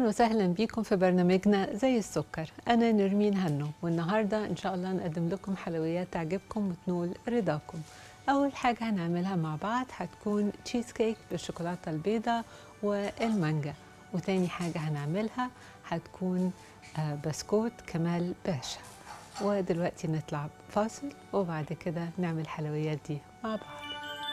اهلا وسهلا بيكم في برنامجنا زي السكر انا نرمين هنو والنهارده ان شاء الله نقدم لكم حلويات تعجبكم وتنول رضاكم اول حاجه هنعملها مع بعض هتكون تشيز كيك بالشوكولاته البيضاء والمانجا وتاني حاجه هنعملها هتكون آه، بسكوت كمال باشا ودلوقتي نطلع فاصل وبعد كده نعمل الحلويات دي مع بعض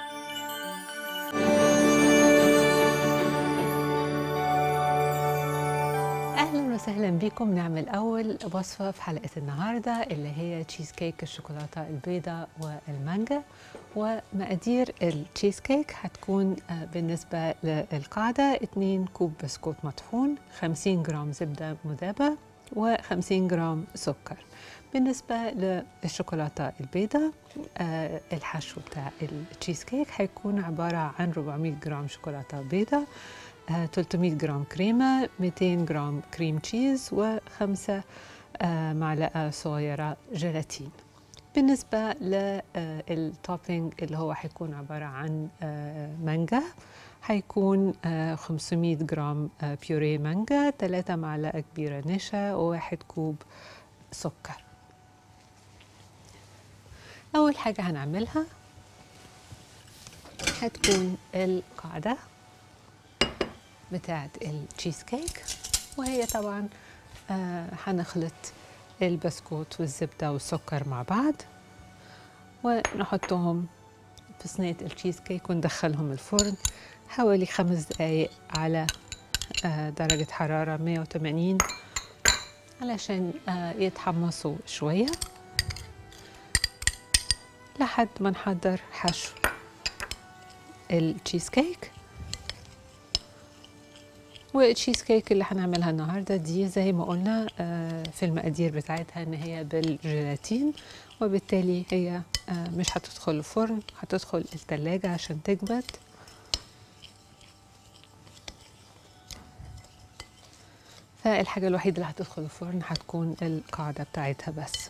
اهلا وسهلا بيكم نعمل اول وصفه في حلقه النهارده اللي هي تشيز كيك الشوكولاته البيضاء والمانجا ومقادير التشيز كيك هتكون آه، بالنسبه للقاعده 2 كوب بسكوت مطحون 50 جرام زبده مذابه و50 جرام سكر بالنسبة للشوكولاتة البيضاء آه الحشو بتاع التشيز كيك هيكون عبارة عن 400 جرام شوكولاتة بيضاء آه 300 جرام كريمة 200 جرام كريم تشيز وخمسة آه معلقة صغيرة جيلاتين بالنسبة للتوبينج اللي هو هيكون عبارة عن آه مانجا هيكون آه 500 جرام آه بيوريه مانجا 3 معلقة كبيرة نشا وواحد كوب سكر أول حاجة هنعملها هتكون القاعدة بتاعة التشيز كيك وهي طبعا آه هنخلط البسكوت والزبدة والسكر مع بعض ونحطهم في صينية التشيز كيك وندخلهم الفرن حوالي خمس دقايق على آه درجة حرارة 180 علشان آه يتحمصوا شوية لحد ما نحضر حشو التشيز كيك والتشيز كيك اللي هنعملها النهارده دي زي ما قلنا آه في المقادير بتاعتها ان هي بالجيلاتين وبالتالي هي آه مش هتدخل الفرن هتدخل التلاجة عشان تجمد فالحاجة الوحيدة اللي هتدخل الفرن هتكون القاعدة بتاعتها بس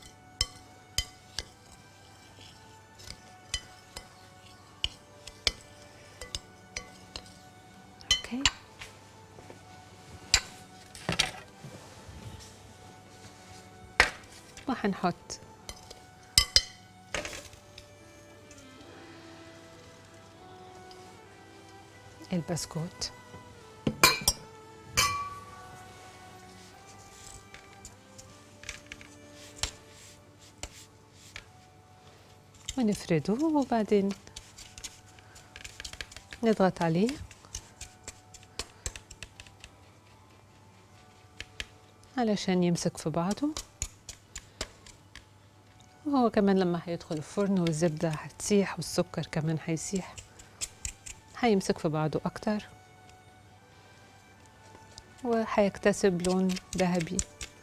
اوكي وهنحط البسكوت ونفرده وبعدين نضغط عليه علشان يمسك في بعضه وهو كمان لما هيدخل الفرن والزبدة هتسيح والسكر كمان هيسيح هيمسك في بعضه أكتر وهيكتسب لون ذهبي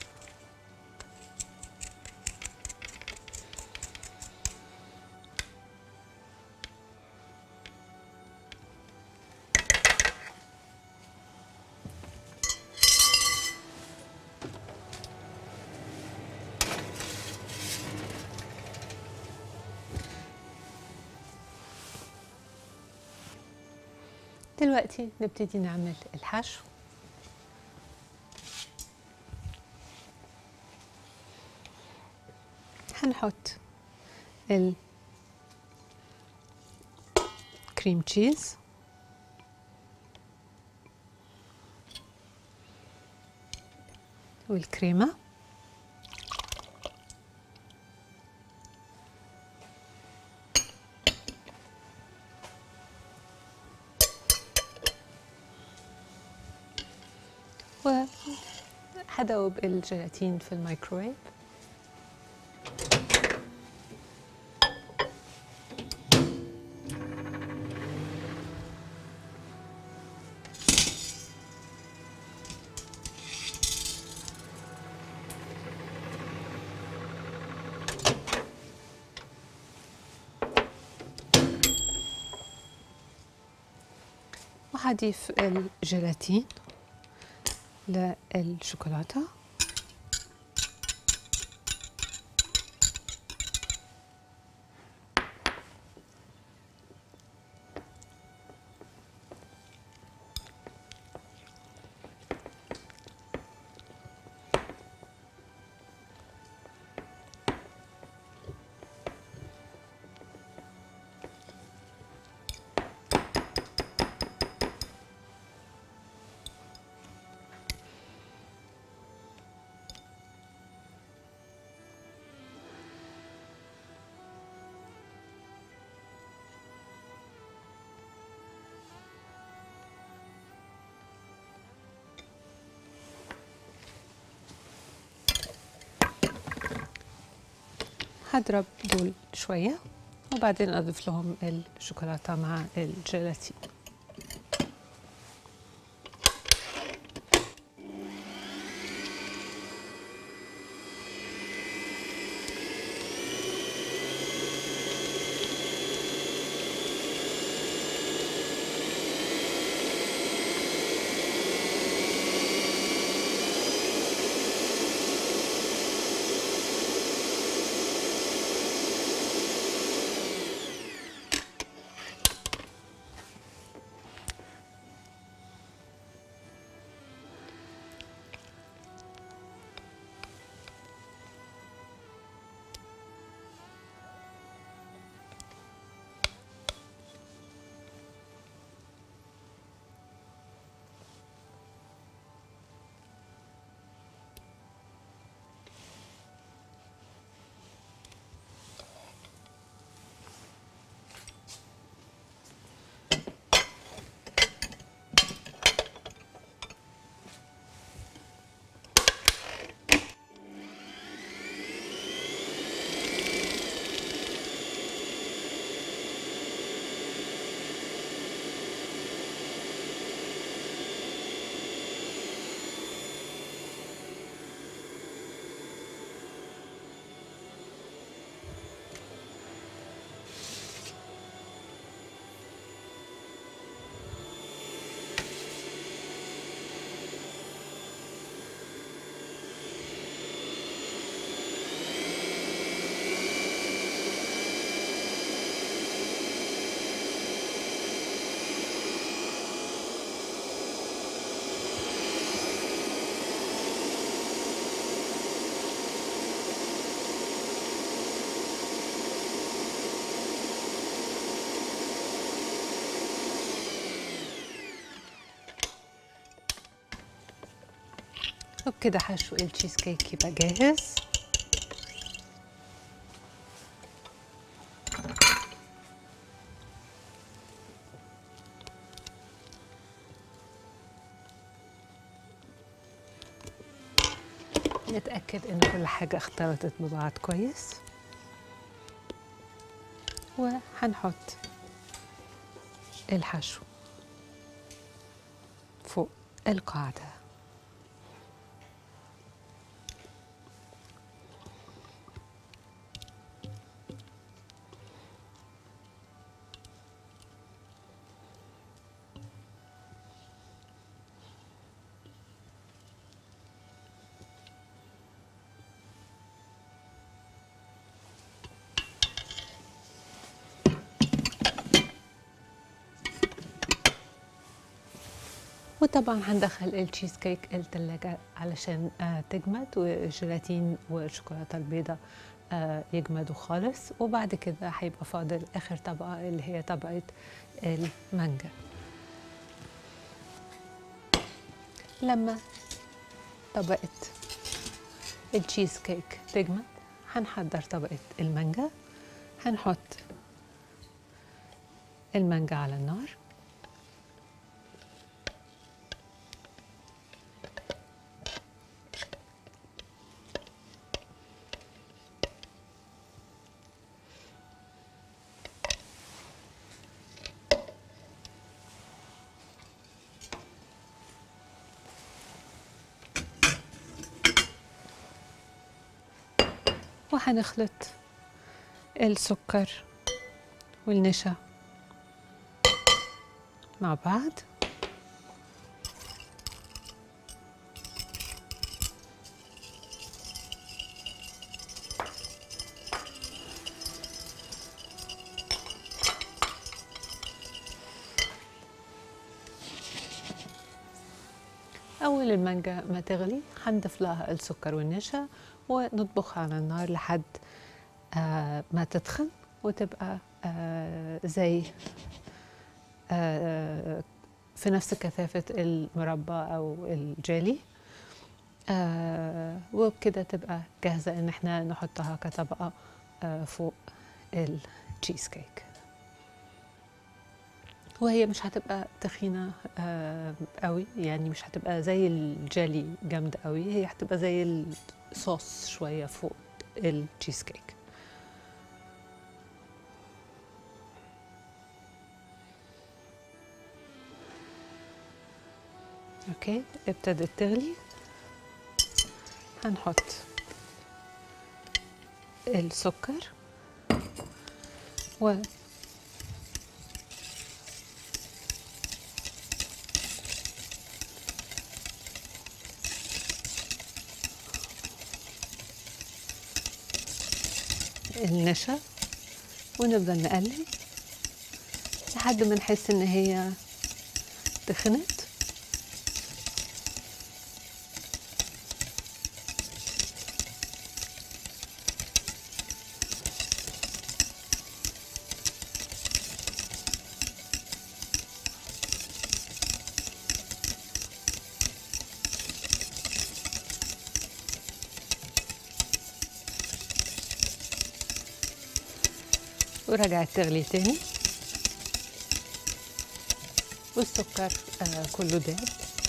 دلوقتي نبتدي نعمل الحشو هنحط الكريم تشيز والكريمه وهدوب الجيلاتين في الميكروويف وهضيف الجيلاتين للشوكولاتة هضرب دول شوية وبعدين أضيف لهم الشوكولاتة مع الجيلاتين وبكده حشو التشيز كيك يبقى جاهز نتأكد إن كل حاجة اختلطت ببعض كويس وهنحط الحشو فوق القاعده وطبعا هندخل التشيز كيك التلاجة علشان آه تجمد والجيلاتين والشوكولاتة البيضاء آه يجمدوا خالص وبعد كده هيبقى فاضل آخر طبقة اللي هي طبقة المانجا لما طبقة التشيز كيك تجمد هنحضر طبقة المانجا هنحط المانجا على النار وهنخلط السكر والنشا مع بعض أول المانجا ما تغلي هنضيف لها السكر والنشا ونطبخها على النار لحد آه ما تتخن وتبقى آه زي آه في نفس كثافة المربى أو الجيلي آه وبكده تبقى جاهزة إن احنا نحطها كطبقة آه فوق التشيز كيك وهي مش هتبقى تخينة آه قوي يعني مش هتبقى زي الجيلي جامدة قوي هي هتبقى زي الصوص شوية فوق التشيز كيك اوكي ابتدت تغلي هنحط السكر و النشا ونفضل نقلب لحد ما نحس ان هي تخنت ورجعت تغلي تاني والسكر آه كله داب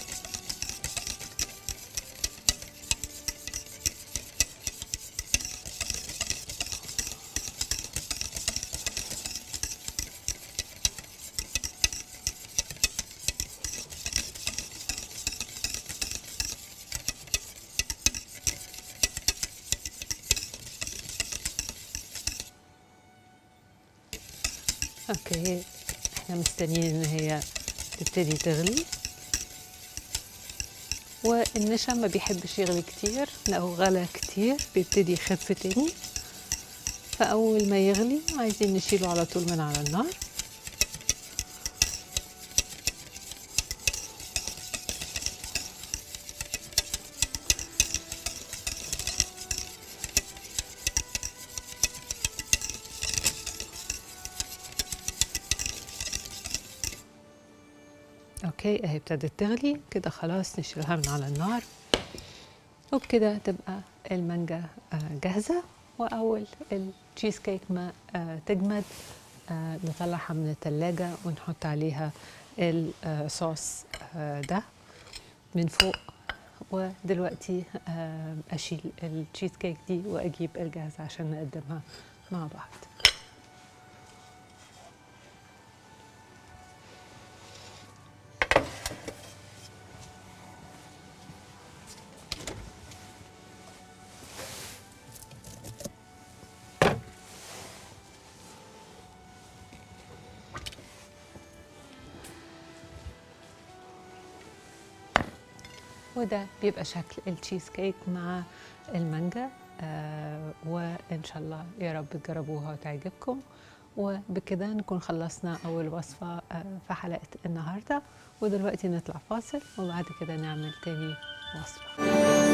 اوكي احنا مستنيين ان هي تبتدي تغلي والنشا ما بيحبش يغلي كتير لو غلى كتير بيبتدي يخف تاني فأول ما يغلي عايزين نشيله على طول من على النار اوكي اهي ابتدت تغلي كده خلاص نشيلها من على النار وبكده تبقى المانجا جاهزة وأول التشيز كيك ما تجمد نطلعها من التلاجة ونحط عليها الصوص ده من فوق ودلوقتي أشيل التشيز كيك دي وأجيب الجاهزة عشان نقدمها مع بعض وده بيبقى شكل التشيز كيك مع المانجا آه وان شاء الله يا رب تجربوها وتعجبكم وبكده نكون خلصنا اول وصفه آه في حلقه النهارده ودلوقتي نطلع فاصل وبعد كده نعمل تاني وصفه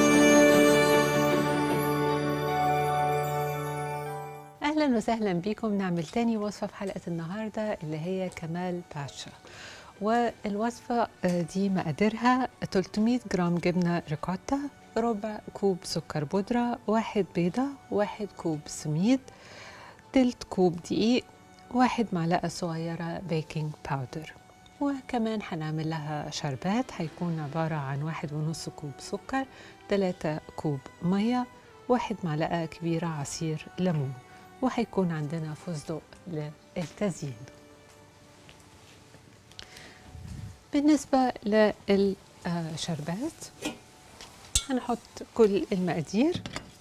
اهلا وسهلا بيكم نعمل تاني وصفه في حلقه النهارده اللي هي كمال باشا والوصفة دي مقاديرها 300 جرام جبنة ريكوتا ربع كوب سكر بودرة واحد بيضة واحد كوب سميد تلت كوب دقيق واحد معلقة صغيرة بيكنج باودر وكمان هنعمل لها شربات هيكون عبارة عن واحد ونص كوب سكر تلاتة كوب مية واحد معلقة كبيرة عصير ليمون وهيكون عندنا فستق للتزيين بالنسبة للشربات هنحط كل المقادير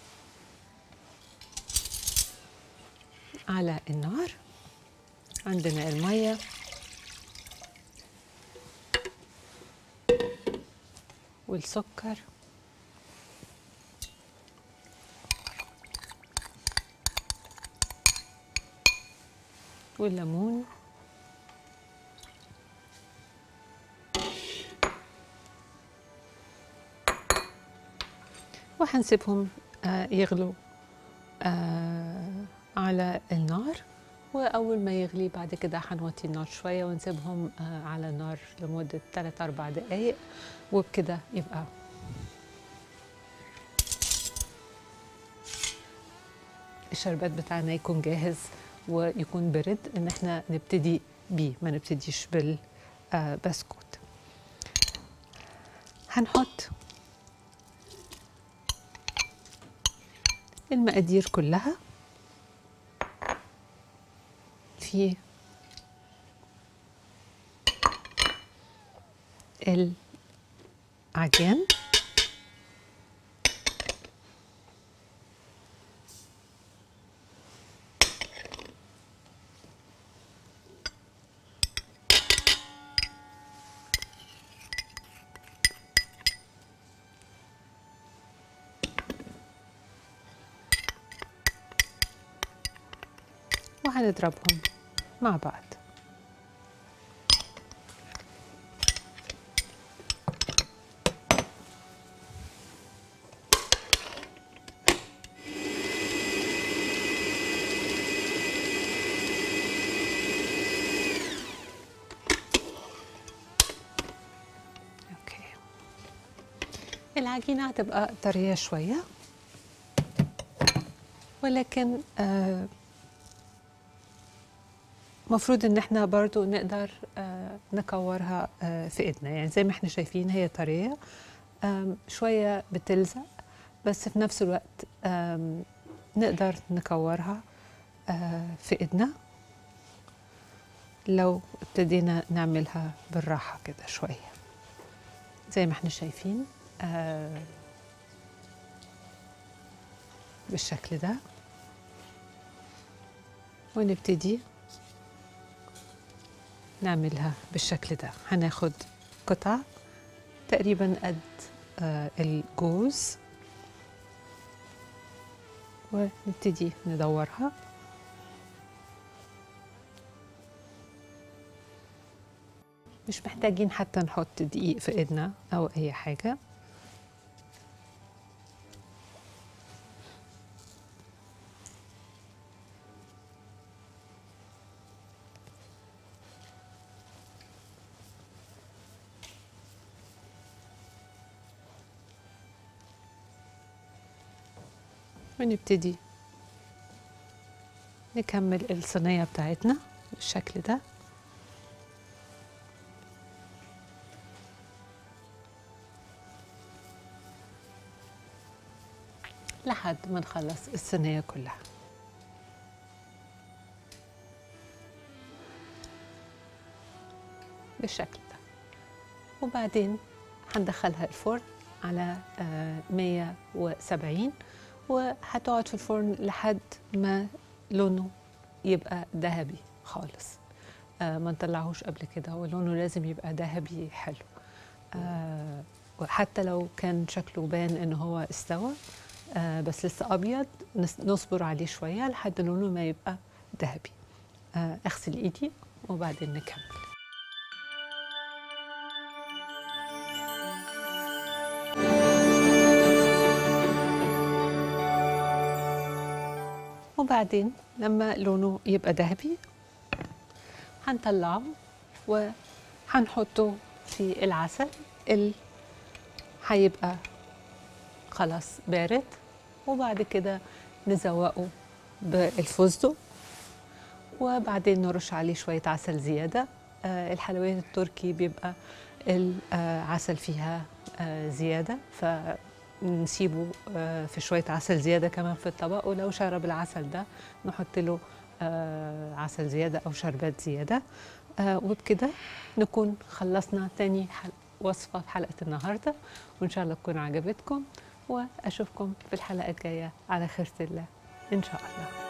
على النار عندنا المية والسكر والليمون وهنسيبهم يغلوا على النار وأول ما يغلي بعد كده هنوطي النار شوية ونسيبهم على النار لمدة 3 أربع دقايق وبكده يبقى الشربات بتاعنا يكون جاهز ويكون برد ان احنا نبتدي بيه ما نبتديش بالبسكوت هنحط المقادير كلها في عجين وهنضربهم مع بعض اوكي العجينة هتبقى طرية شوية ولكن آه مفروض ان احنا برضو نقدر آه نكورها آه في ايدنا يعني زي ما احنا شايفين هي طرية آم، شوية بتلزق بس في نفس الوقت آم، نقدر نكورها آه في ايدنا لو ابتدينا نعملها بالراحة كده شوية زي ما احنا شايفين آه بالشكل ده ونبتدي نعملها بالشكل ده هناخد قطعة تقريبا قد آه الجوز ونبتدي ندورها مش محتاجين حتى نحط دقيق في ايدنا او اي حاجة ونبتدي نكمل الصينية بتاعتنا بالشكل ده لحد ما نخلص الصينية كلها بالشكل ده وبعدين هندخلها الفرن على آه، 170 وهتقعد في الفرن لحد ما لونه يبقى ذهبي خالص آه، ما نطلعهوش قبل كده ولونه لازم يبقى ذهبي حلو آه، وحتى لو كان شكله بان ان هو استوى آه، بس لسه ابيض نس- نصبر عليه شويه لحد لونه ما يبقى ذهبي آه، اغسل ايدي وبعدين نكمل وبعدين لما لونه يبقى ذهبي هنطلعه وهنحطه في العسل اللي هيبقى خلاص بارد وبعد كده نزوقه بالفستق وبعدين نرش عليه شوية عسل زيادة آه، الحلويات التركي بيبقى العسل فيها آه، زيادة فنسيبه آه، في شوية عسل زيادة كمان في الطبق ولو شرب العسل ده نحط له آه، عسل زيادة أو شربات زيادة آه، وبكده نكون خلصنا تاني حل- وصفة في حلقة النهاردة وإن شاء الله تكون عجبتكم وأشوفكم في الحلقة الجاية على خيرة الله إن شاء الله